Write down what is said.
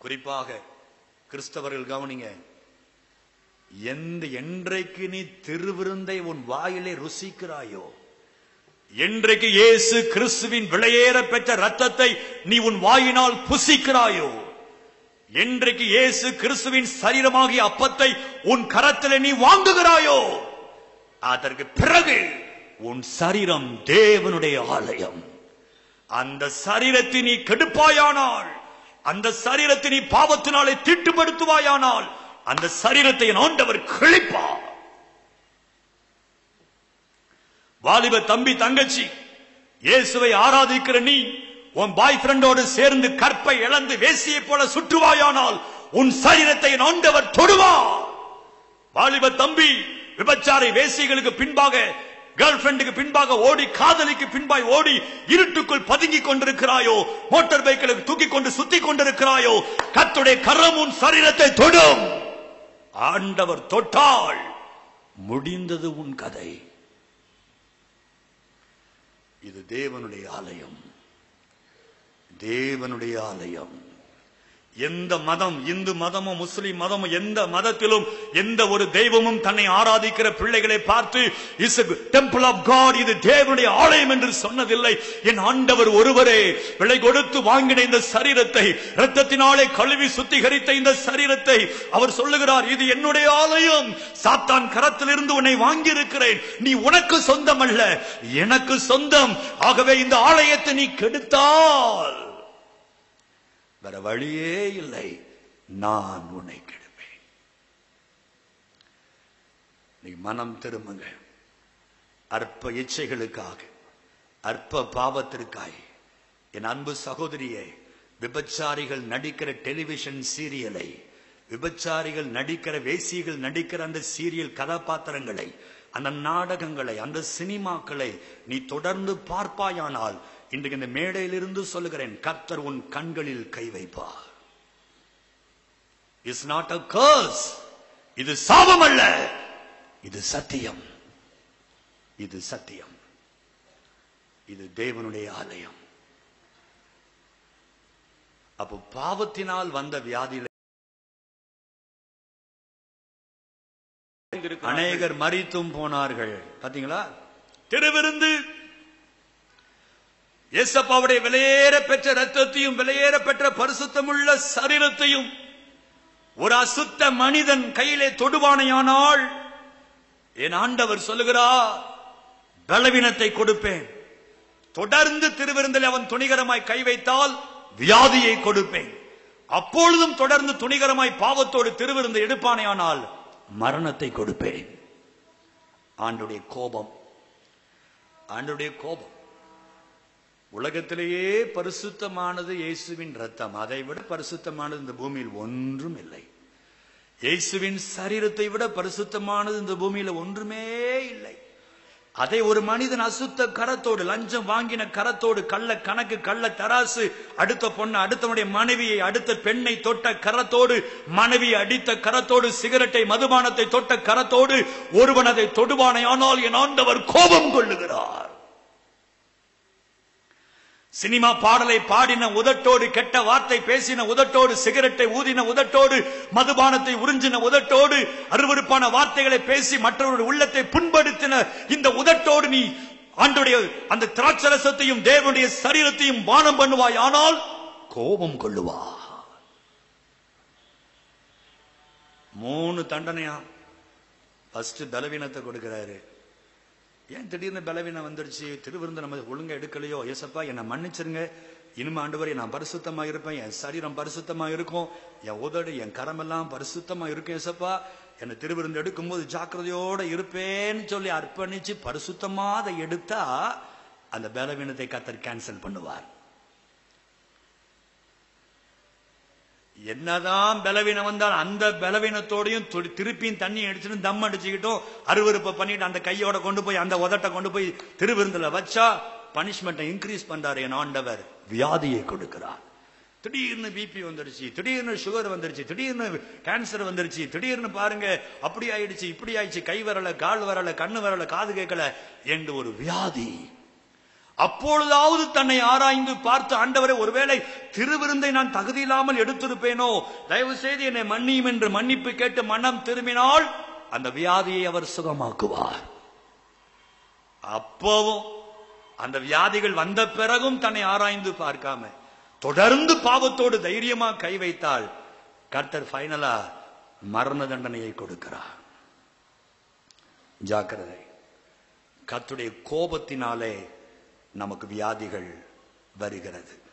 குறிப்பாக கிறிஸ்தவர்கள் கவனிங்க எந்த என்றைக்கு நீ திருவிருந்தை உன் வாயிலே ருசிக்கிறாயோ என்றைக்கு இயேசு கிறிஸ்துவின் விலையேற பெற்ற ரத்தத்தை நீ உன் வாயினால் புசிக்கிறாயோ என்றைக்கு இயேசு கிறிஸ்துவின் சரீரமாகிய அப்பத்தை உன் கரத்திலே நீ வாங்குகிறாயோ அதற்கு பிறகு உன் சரீரம் தேவனுடைய ஆலயம் அந்த சரீரத்தை நீ கெடுப்பாயானால் அந்த சரீரத்தை நீ பாவத்தினாலே தீட்டுப்படுத்துவாயானால் அந்த சரீரத்தை என் ஆண்டவர் கிழிப்பார் வாலிப தம்பி தங்கச்சி இயேசுவை ஆராதிக்கிற நீ உன் பாய் ஃப்ரெண்டோடு சேர்ந்து கற்பை இழந்து வேசியை போல சுற்றுவாயானால் உன் சரீரத்தை என் ஆண்டவர் தொடுவார் வாலிப தம்பி விபச்சாரை வேசிகளுக்கு பின்பாக கேர்ள் ஃபிரெண்டுக்கு பின்பாக ஓடி காதலிக்கு பின்பாய் ஓடி இருட்டுக்குள் பதுங்கிக் கொண்டிருக்கிறாயோ மோட்டார் பைக்கில் தூக்கி கொண்டு சுத்தி கொண்டிருக்கிறாயோ கத்துடைய கரம் உன் சரீரத்தை தொடும் ஆண்டவர் தொட்டால் முடிந்தது உன் கதை இது தேவனுடைய ஆலயம் தேவனுடைய ஆலயம் எந்த மதம் இந்து மதமோ முஸ்லிம் மதமோ எந்த மதத்திலும் எந்த ஒரு தெய்வமும் தன்னை ஆராதிக்கிற பிள்ளைகளை பார்த்து இஸ் டெம்பிள் ஆஃப் காட் இது தேவனுடைய ஆலயம் என்று சொன்னதில்லை என் ஆண்டவர் ஒருவரே விலை கொடுத்து வாங்கின இந்த சரீரத்தை இரத்தத்தினாலே கழுவி சுத்திகரித்த இந்த சரீரத்தை அவர் சொல்லுகிறார் இது என்னுடைய ஆலயம் சாத்தான் கரத்திலிருந்து உன்னை வாங்கி இருக்கிறேன் நீ உனக்கு சொந்தம் அல்ல எனக்கு சொந்தம் ஆகவே இந்த ஆலயத்தை நீ கெடுத்தால் வேற வழியே இல்லை நான் உன்னை கெடுப்பேன் நீ மனம் திரும்புங்க அற்ப இச்சைகளுக்காக அற்ப பாவத்திற்காய் என் அன்பு சகோதரியே விபச்சாரிகள் நடிக்கிற டெலிவிஷன் சீரியலை விபச்சாரிகள் நடிக்கிற வேசிகள் நடிக்கிற அந்த சீரியல் கதாபாத்திரங்களை அந்த நாடகங்களை அந்த சினிமாக்களை நீ தொடர்ந்து பார்ப்பாயானால் இன்றைக்கு இந்த மேடையிலிருந்து சொல்லுகிறேன் கர்த்தர் உன் கண்களில் கை வைப்பார் இஸ் நாட் அ கர்ஸ் இது சாபம் அல்ல இது சத்தியம் இது சத்தியம் இது தேவனுடைய ஆலயம் அப்போ பாவத்தினால் வந்த வியாதியில அநேகர் மரித்தும் போனார்கள் பாத்தீங்களா திருவிருந்து இயேசப்பாவுடைய விலையேற பெற்ற ரத்தத்தையும் விலையேற பெற்ற பரிசுத்தமுள்ள சரீரத்தையும் ஒரு அசுத்த மனிதன் கையிலே தொடுவானையானால் என் ஆண்டவர் சொல்லுகிறார் பலவீனத்தை கொடுப்பேன் தொடர்ந்து திருவிருந்தில் அவன் துணிகரமாய் கை வைத்தால் வியாதியை கொடுப்பேன் அப்பொழுதும் தொடர்ந்து துணிகரமாய் பாவத்தோடு திருவிருந்து எடுப்பானேயானால் மரணத்தை கொடுப்பேன் ஆண்டுடைய கோபம் ஆண்டுடைய கோபம் உலகத்திலேயே பரிசுத்தமானது இயேசுவின் ரத்தம் அதை விட பரிசுத்தமானது இந்த பூமியில் ஒன்றும் இல்லை இயேசுவின் சரீரத்தை விட பரிசுத்தமானது இந்த பூமியில ஒன்றுமே இல்லை அதை ஒரு மனிதன் அசுத்த கரத்தோடு லஞ்சம் வாங்கின கரத்தோடு கள்ள கணக்கு கள்ள தராசு அடுத்த பொண்ணு அடுத்தவனுடைய மனைவியை அடுத்த பெண்ணை தொட்ட கரத்தோடு மனைவியை அடித்த கரத்தோடு சிகரெட்டை மதுபானத்தை தொட்ட கரத்தோடு ஒருவன் அதை தொடுவானே ஆனால் என் ஆண்டவர் கோபம் கொள்ளுகிறார் சினிமா பாடலை பாடின உதட்டோடு கெட்ட வார்த்தை பேசின உதட்டோடு சிகரெட்டை ஊதின உதட்டோடு மதுபானத்தை உறிஞ்சின உதட்டோடு அருவருப்பான வார்த்தைகளை பேசி மற்றவருடைய உள்ளத்தை புண்படுத்தின இந்த உதட்டோடு நீ ஆண்டுடைய அந்த திராட்சரசத்தையும் தேவனுடைய சரீரத்தையும் பானம் பண்ணுவாய் ஆனால் கோபம் கொள்ளுவா மூணு தண்டனையா ஃபர்ஸ்ட் பலவீனத்தை கொடுக்கிறாரு ஏன் திடீர்னு பலவீனம் வந்துருச்சு திருவிருந்து நம்ம ஒழுங்கா எடுக்கலையோ ஏசப்பா என்னை மன்னிச்சிருங்க இனிமே ஆண்டவரே நான் பரிசுத்தமா இருப்பேன் என் சரீரம் பரிசுத்தமா இருக்கும் என் உதடு என் கரமெல்லாம் பரிசுத்தமா இருக்கும் ஏசப்பா என்னை திருவிருந்து எடுக்கும்போது ஜாக்கிரதையோட இருப்பேன்னு சொல்லி அர்ப்பணிச்சு பரிசுத்தமா அதை எடுத்தா அந்த பலவீனத்தை கத்தர் கேன்சல் பண்ணுவார் என்னதான் பலவீனம் வந்தால் அந்த பலவீனத்தோடையும் தொ- திருப்பியும் தண்ணி அடிச்சுட்டு தம் அடிச்சுக்கிட்டும் அருவருப்பை பண்ணிட்டு அந்த கையோட கொண்டு போய் அந்த உதட்டை கொண்டு போய் திருவிருந்துல வச்சா பனிஷ்மெண்ட்டை இன்க்ரீஸ் பண்றாரு என் ஆண்டவர் வியாதியை கொடுக்கிறார் திடீர்னு பிபி வந்துருச்சு திடீர்னு சுகர் வந்துருச்சு திடீர்னு கேன்சர் வந்துருச்சு திடீர்னு பாருங்க அப்படி ஆயிடுச்சு இப்படி ஆயிடுச்சு கை வரல கால் வரல கண்ணு வரல காது கேட்கல என்று ஒரு வியாதி அப்பொழுதாவது தன்னை ஆராய்ந்து பார்த்து ஆண்டவரை ஒருவேளை திருவிருந்தை நான் தகுதி இல்லாமல் எடுத்திருப்பேனோ தயவு செய்து என்னை மன்னியும் என்று மன்னிப்பு கேட்டு மனம் திரும்பினால் அந்த வியாதியை அவர் சுகமாக்குவார் அப்பவும் அந்த வியாதிகள் வந்த பிறகும் தன்னை ஆராய்ந்து பார்க்காம தொடர்ந்து பாவத்தோடு தைரியமா கை வைத்தால் கர்த்தர் ஃபைனலா மரண தண்டனையை கொடுக்கிறார் ஜாக்கிரதை கர்த்தருடைய கோபத்தினாலே நமக்கு வியாதிகள் வருகிறது